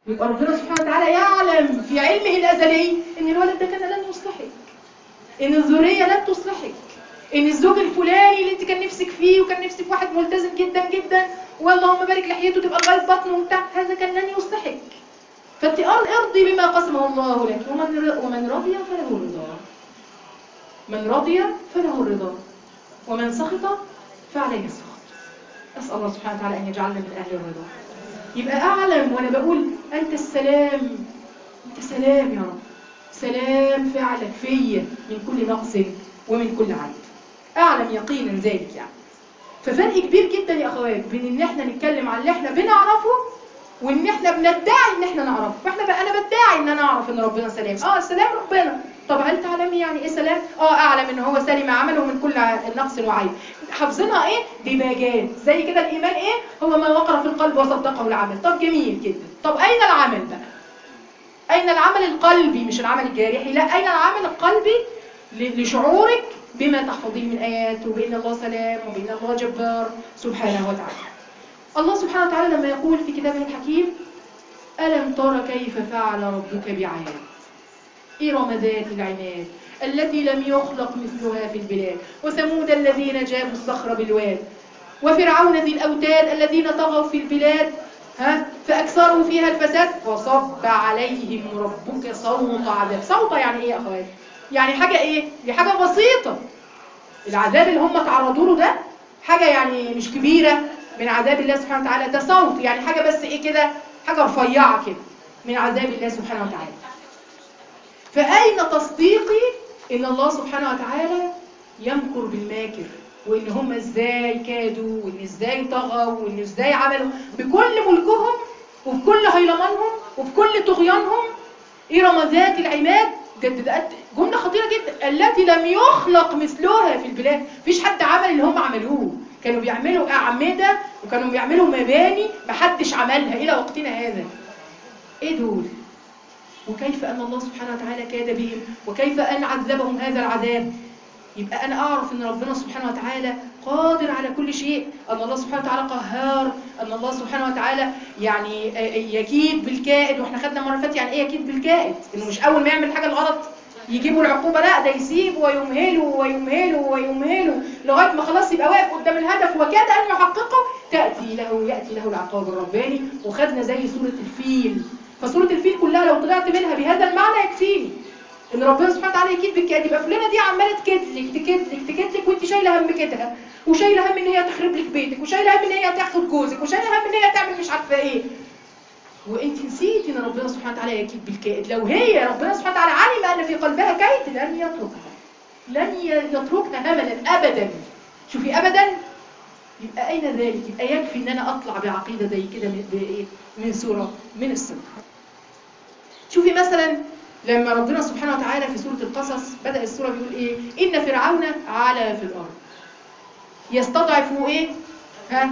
يبقى ربنا سبحانه وتعالى يعلم في علمه الازلي ان الولد ده كان لن يصلحك ان الذريه لن تصلحك ان الزوج الفلاني اللي انت كان نفسك فيه وكان نفسك في واحد ملتزم جدا جدا واللهم بارك لحيته تبقى لغايه بطنه وبتاع هذا كان لن يصلحك فانت ارضي بما قسمه الله لك ومن ومن رضي فله الرضا من رضي فله الرضا ومن سخط فعليه السخط اسال الله سبحانه وتعالى ان يجعلنا من اهل الرضا يبقى اعلم وانا بقول انت السلام انت سلام يا رب سلام فعلك فيا من كل نقص ومن كل عيب اعلم يقينا ذلك يعني ففرق كبير جدا يا اخوات بين ان احنا نتكلم عن اللي احنا بنعرفه وان احنا بندعي ان احنا نعرفه فاحنا بقى انا بدعي ان انا اعرف ان ربنا سلام اه سلام ربنا طب هل تعلمي يعني ايه سلام اه اعلم ان هو سلم عمله من كل نقص وعيب حافظينها ايه ديباجات زي كده الايمان ايه هو ما وقر في القلب وصدقه العمل طب جميل جدا طب اين العمل بقى اين العمل القلبي مش العمل الجارحي لا اين العمل القلبي لشعورك بما تحفظيه من آيات وبأن الله سلام وبأن الله جبار سبحانه وتعالى الله سبحانه وتعالى لما يقول في كتابه الحكيم ألم تر كيف فعل ربك بعاد إرم ذات العماد التي لم يخلق مثلها في البلاد وثمود الذين جابوا الصخر بالواد وفرعون ذي الأوتاد الذين طغوا في البلاد ها فأكثروا فيها الفساد فصب عليهم ربك صوت عذاب صوت يعني إيه يا أخوات يعني حاجة إيه دي حاجة بسيطة العذاب اللي هم تعرضوا له ده حاجة يعني مش كبيرة من عذاب الله سبحانه وتعالى ده صوت يعني حاجة بس إيه كده حاجة رفيعة كده من عذاب الله سبحانه وتعالى فأين تصديقي إن الله سبحانه وتعالى يمكر بالماكر وإن هم إزاي كادوا وإن إزاي طغوا وإن إزاي عملوا بكل ملكهم وبكل هيلمانهم وبكل طغيانهم إرم ذات العماد ده ده جملة خطيرة جدا التي لم يخلق مثلها في البلاد مفيش حد عمل اللي هم عملوه كانوا بيعملوا أعمدة وكانوا بيعملوا مباني محدش عملها إلى وقتنا هذا إيه دول وكيف أن الله سبحانه وتعالى كاد بهم وكيف أن عذبهم هذا العذاب يبقى أنا أعرف أن ربنا سبحانه وتعالى قادر على كل شيء أن الله سبحانه وتعالى قهار أن الله سبحانه وتعالى يعني يكيد بالكائد وإحنا خدنا مرة فاتت يعني إيه يكيد بالكائد إنه مش أول ما يعمل حاجة الغلط يجيبوا العقوبة لا ده يسيبه ويمهله ويمهله ويمهله لغاية ما خلاص يبقى واقف قدام الهدف وكاد أن يحققه تأتي له يأتي له العقاب الرباني وخدنا زي سورة الفيل فسورة الفيل كلها لو طلعت منها بهذا المعنى يكفيني ان ربنا سبحانه وتعالى يكيد بالكيد يبقى فلانه دي عماله تكدلك تكدلك تكدلك وانت شايله هم كده وشايله هم ان هي تخرب لك بيتك وشايله هم ان هي تاخد جوزك وشايله هم ان هي تعمل مش عارفه ايه وانت نسيتي ان ربنا سبحانه وتعالى يكيد بالكيد لو هي ربنا سبحانه وتعالى علم ان في قلبها كيد لن يتركها لن يتركها هملا ابدا شوفي ابدا يبقى اين ذلك يبقى يكفي ان انا اطلع بعقيده زي كده من من سوره من السنه شوفي مثلا لما ربنا سبحانه وتعالى في سورة القصص بدأ السورة بيقول إيه إن فرعون علا في الأرض يستضعف إيه ها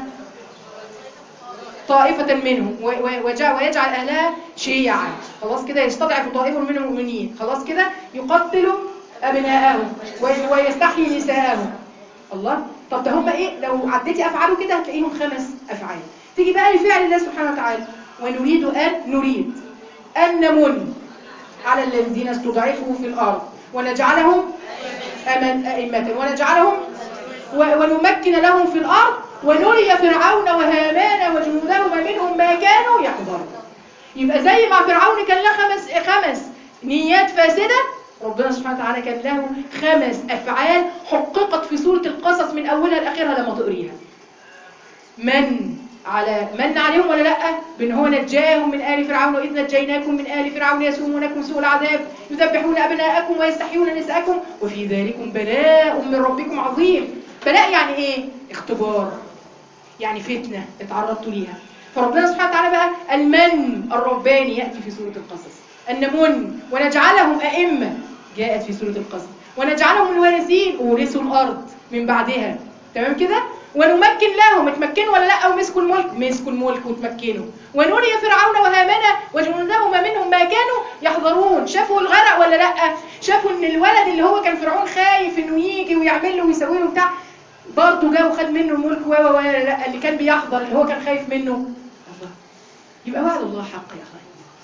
طائفة منهم ويجعل أهلها شيعا خلاص كده يستضعف طائفة من المؤمنين خلاص كده يقتل أبناءهم ويستحيي نساءهم الله طب ده هم إيه لو عديتي أفعاله كده هتلاقيهم خمس أفعال تيجي بقى لفعل الله سبحانه وتعالى ونريد أن نريد أن نمن على الذين استضعفوا في الأرض ونجعلهم أئمة ونجعلهم ونمكن لهم في الأرض ونري فرعون وهامان وجنودهما منهم ما كانوا يحضرون يبقى زي ما فرعون كان له خمس خمس نيات فاسدة ربنا سبحانه وتعالى كان له خمس أفعال حققت في سورة القصص من أولها لآخرها لما تقريها من على من عليهم ولا لا بان هو نجاهم من آل فرعون وإذ نجيناكم من آل فرعون يسومونكم سوء العذاب يذبحون أبناءكم ويستحيون نساءكم وفي ذلكم بلاء من ربكم عظيم بلاء يعني ايه اختبار يعني فتنة اتعرضتوا ليها فربنا سبحانه وتعالى بقى المن الرباني يأتي في سورة القصص النمن ونجعلهم أئمة جاءت في سورة القصص ونجعلهم الوارثين ورثوا الأرض من بعدها تمام كده ونمكن لهم اتمكنوا ولا لا ومسكوا الملك مسكوا الملك وتمكنوا ونري فرعون وهامان وجنودهما منهم ما كانوا يحضرون شافوا الغرق ولا لا شافوا ان الولد اللي هو كان فرعون خايف انه يجي ويعمل له ويسوي له بتاع برضه جه وخد منه الملك و ولا لا اللي كان بيحضر اللي هو كان خايف منه الله يبقى وعد الله حق يا اخي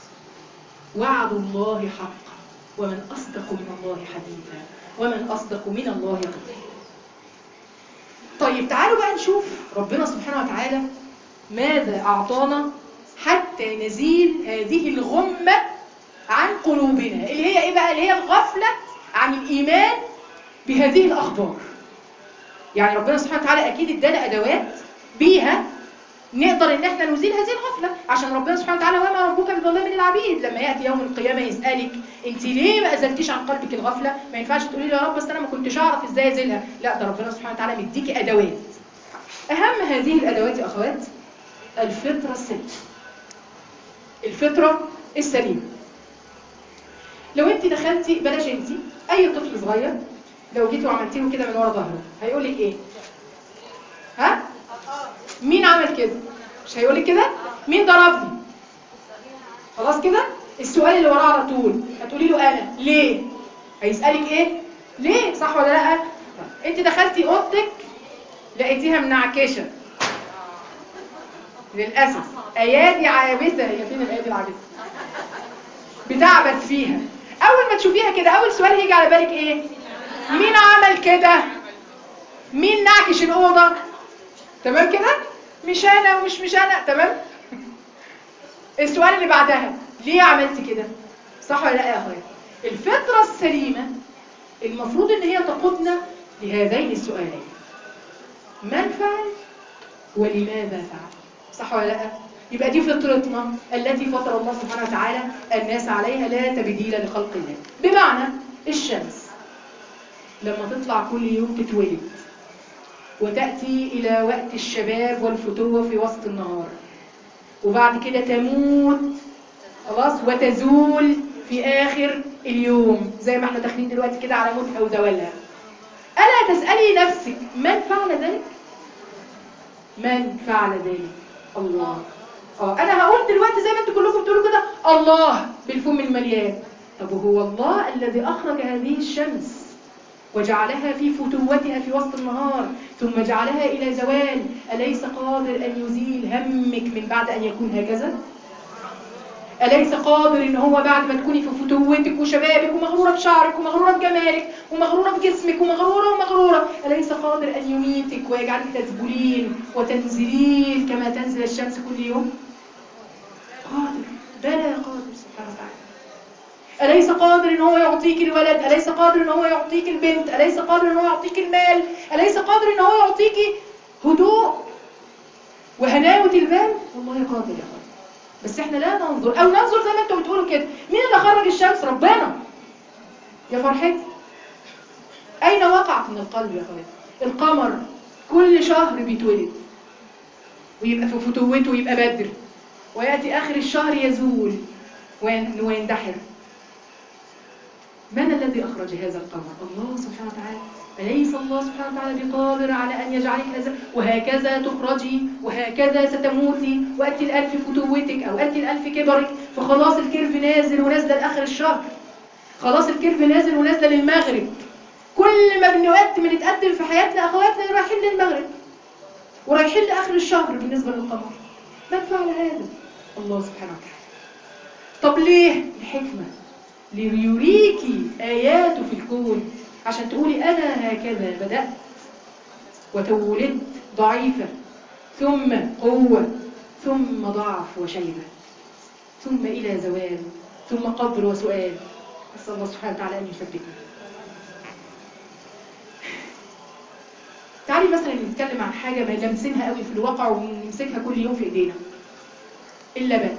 وعد الله حق ومن أصدق من الله حديثا ومن أصدق من الله قيلا طيب تعالوا بقى نشوف ربنا سبحانه وتعالى ماذا أعطانا حتى نزيل هذه الغمة عن قلوبنا اللي هي إيه بقى اللي هي الغفلة عن الإيمان بهذه الأخبار يعني ربنا سبحانه وتعالى أكيد ادانا أدوات بيها نقدر ان احنا نزيل هذه الغفله عشان ربنا سبحانه وتعالى وما ربك بظلام للعبيد لما ياتي يوم القيامه يسالك انت ليه ما ازلتيش عن قلبك الغفله ما ينفعش تقولي له يا رب بس انا ما كنتش اعرف ازاي ازيلها لا ده ربنا سبحانه وتعالى مديكي ادوات اهم هذه الادوات يا اخوات الفطره السليمه الفطره السليمه لو انت دخلتي بلاش انت اي طفل صغير لو جيتي وعملتي له كده من ورا ظهره هيقول لك ايه ها مين عمل كده مش هيقول لك كده مين ضربني خلاص كده السؤال اللي وراه على طول هتقولي له انا ليه هيسالك ايه ليه صح ولا لا انت دخلتي اوضتك لقيتيها منعكشه للاسف ايادي عابسه هي فين الايادي العابسه بتعبث فيها اول ما تشوفيها كده اول سؤال هيجي على بالك ايه مين عمل كده مين نعكش الاوضه تمام كده مش انا ومش مش انا تمام السؤال اللي بعدها ليه عملت كده صح ولا لا يا اخويا الفطره السليمه المفروض ان هي تقودنا لهذين السؤالين من فعل ولماذا فعل صح ولا لا يبقى دي فطرتنا التي فطر الله سبحانه وتعالى الناس عليها لا تبديل لخلق الله بمعنى الشمس لما تطلع كل يوم تتولد وتأتي إلى وقت الشباب والفتوة في وسط النهار وبعد كده تموت خلاص وتزول في آخر اليوم زي ما احنا داخلين دلوقتي كده على موتها وزوالها ألا تسألي نفسك من فعل ذلك؟ من فعل ذلك؟ الله اه انا هقول دلوقتي زي ما انتوا كلكم بتقولوا كده الله بالفم المليان طب هو الله الذي اخرج هذه الشمس وجعلها في فتوتها في وسط النهار ثم جعلها إلى زوال أليس قادر أن يزيل همك من بعد أن يكون هكذا؟ أليس قادر إن هو بعد ما تكوني في فتوتك وشبابك ومغرورة بشعرك ومغرورة بجمالك ومغرورة بجسمك ومغرورة ومغرورة أليس قادر أن يميتك ويجعلك تذبلين وتنزلين كما تنزل الشمس كل يوم؟ قادر بلى قادر سبحانه وتعالى أليس قادر إن هو يعطيك الولد أليس قادر إن هو يعطيك البنت أليس قادر إن هو يعطيك المال أليس قادر إن هو يعطيك هدوء وهناوة البال والله قادر يا خالد بس احنا لا ننظر أو ننظر زي ما انتم بتقولوا كده مين اللي خرج الشمس ربنا يا فرحتي أين وقعت من القلب يا خالد القمر كل شهر بيتولد ويبقى في فتوته ويبقى بدر ويأتي آخر الشهر يزول ويندحر من الذي أخرج هذا القمر؟ الله سبحانه وتعالى أليس الله سبحانه وتعالى بقادر على أن يجعلك هذا وهكذا تخرجي وهكذا ستموتي وأنت الآن في فتوتك أو أنت الآن في كبرك فخلاص الكيرف نازل ونازلة لآخر الشهر خلاص الكيرف نازل ونازلة للمغرب كل ما بنقدم بنتقدم في حياتنا أخواتنا رايحين للمغرب ورايحين لآخر الشهر بالنسبة للقمر من فعل هذا؟ الله سبحانه وتعالى طب ليه؟ الحكمة ليريكي آياته في الكون عشان تقولي أنا هكذا بدأت وتولدت ضعيفة ثم قوة ثم ضعف وشيبة ثم إلى زوال ثم قبر وسؤال أسأل الله سبحانه وتعالى أن يثبتنا تعالي مثلا نتكلم عن حاجة ما لمسينها قوي في الواقع ونمسكها كل يوم في إيدينا اللبن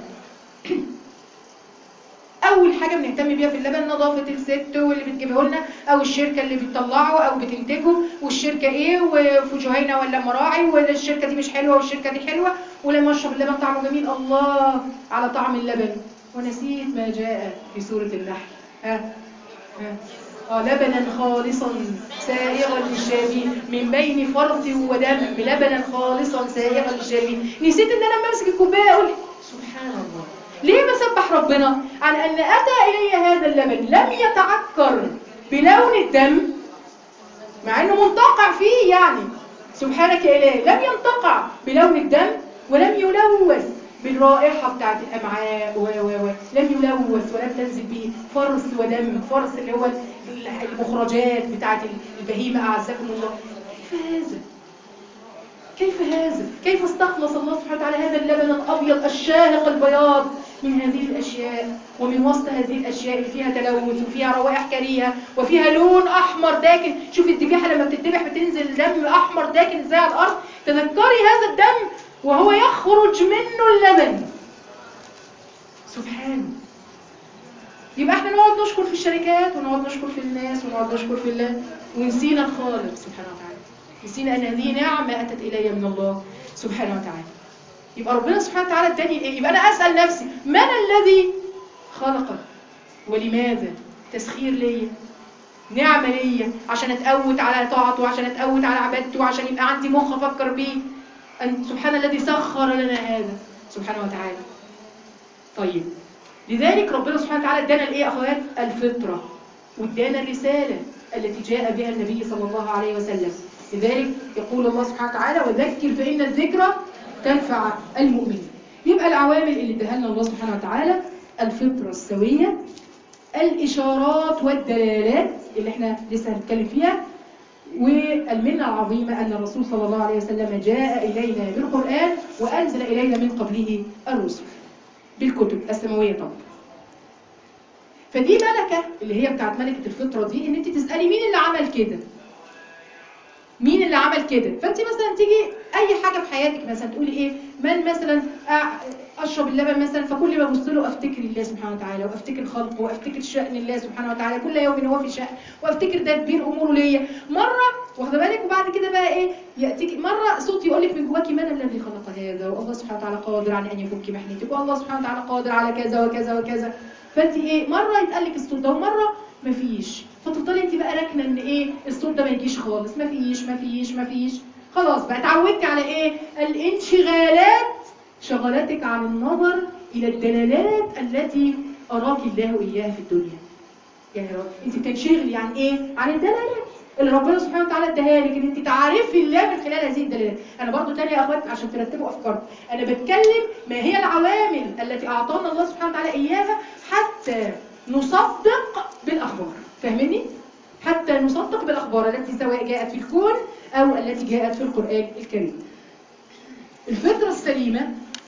اول حاجه بنهتم بيها في اللبن نظافه الست واللي بتجيبه لنا او الشركه اللي بتطلعه او بتنتجه والشركه ايه وفي جهينه ولا مراعي والشركه دي مش حلوه والشركه دي حلوه ولما اشرب اللبن طعمه جميل الله على طعم اللبن ونسيت ما جاء في سوره النحل ها ها آه لبنا خالصا سائغا للشاربين من بين فرث ودم لبنا خالصا سائغا للشاربين نسيت ان انا امسك الكوبايه اقول سبحان الله ليه بسبح ربنا عن أن أتى إلي هذا اللبن لم يتعكر بلون الدم مع أنه منتقع فيه يعني سبحانك يا إله لم ينتقع بلون الدم ولم يلوث بالرائحة بتاعت الأمعاء و و و لم يلوث ولم تنزل به فرس ودم فرس اللي هو المخرجات بتاعت البهيمة أعزكم الله كيف هذا كيف هذا كيف استخلص الله سبحانه وتعالى هذا اللبن الأبيض الشاهق البياض من هذه الأشياء ومن وسط هذه الأشياء اللي فيها تلوث وفيها روائح كريهة وفيها لون أحمر داكن شوف الذبيحة لما بتذبح بتنزل دم أحمر داكن ازاي على الأرض تذكري هذا الدم وهو يخرج منه اللبن سبحانه يبقى احنا نقعد نشكر في الشركات ونقعد نشكر في الناس ونقعد نشكر في الله ونسينا الخالق سبحانه وتعالى نسينا ان هذه نعمه اتت الي من الله سبحانه وتعالى يبقى ربنا سبحانه وتعالى اداني ايه يبقى انا اسال نفسي من الذي خلقك ولماذا تسخير ليا نعمه ليا عشان اتقوت على طاعته عشان اتقوت على عبادته عشان يبقى عندي مخ افكر بيه أن سبحان الذي سخر لنا هذا سبحانه وتعالى طيب لذلك ربنا سبحانه وتعالى ادانا الايه يا اخوات الفطره وادانا الرساله التي جاء بها النبي صلى الله عليه وسلم لذلك يقول الله سبحانه وتعالى وذكر فإن الذكرى تنفع المؤمنين يبقى العوامل اللي اداها لنا الله سبحانه وتعالى الفطرة السوية الإشارات والدلالات اللي احنا لسه هنتكلم فيها والمنة العظيمة أن الرسول صلى الله عليه وسلم جاء إلينا بالقرآن وأنزل إلينا من قبله الرسل بالكتب السماوية طبعا فدي ملكة اللي هي بتاعت ملكة الفطرة دي ان انت تسألي مين اللي عمل كده مين اللي عمل كده فانت مثلا تيجي اي حاجه في حياتك مثلا تقولي ايه من مثلا اشرب اللبن مثلا فكل ما ابص له افتكر الله سبحانه وتعالى وافتكر خلقه وافتكر شأن الله سبحانه وتعالى كل يوم هو في شأن وافتكر تدبير اموره ليا مره واخده بالك وبعد كده بقى ايه ياتيك مره صوت يقول لك من جواكي من الذي خلق هذا والله سبحانه وتعالى قادر على ان يفك محنتك والله سبحانه وتعالى قادر على كذا وكذا وكذا فانت ايه مره يتقال لك الصوت ده ومره مفيش فتفضلي انت بقى راكنه ان ايه الصوت ده ما يجيش خالص مفيش مفيش مفيش خلاص بقى اتعودتي على ايه الانشغالات شغلتك عن النظر الى الدلالات التي اراك الله اياها في الدنيا يعني انت بتنشغلي عن ايه عن الدلالات اللي ربنا سبحانه وتعالى اداها لك ان انت تعرفي الله من خلال هذه الدلالات انا برضو تاني يا اخوات عشان ترتبوا افكاركم انا بتكلم ما هي العوامل التي اعطانا الله سبحانه وتعالى اياها حتى نصدق بالاخبار فاهمني حتى نصدق بالاخبار التي سواء جاءت في الكون او التي جاءت في القران الكريم الفطره السليمه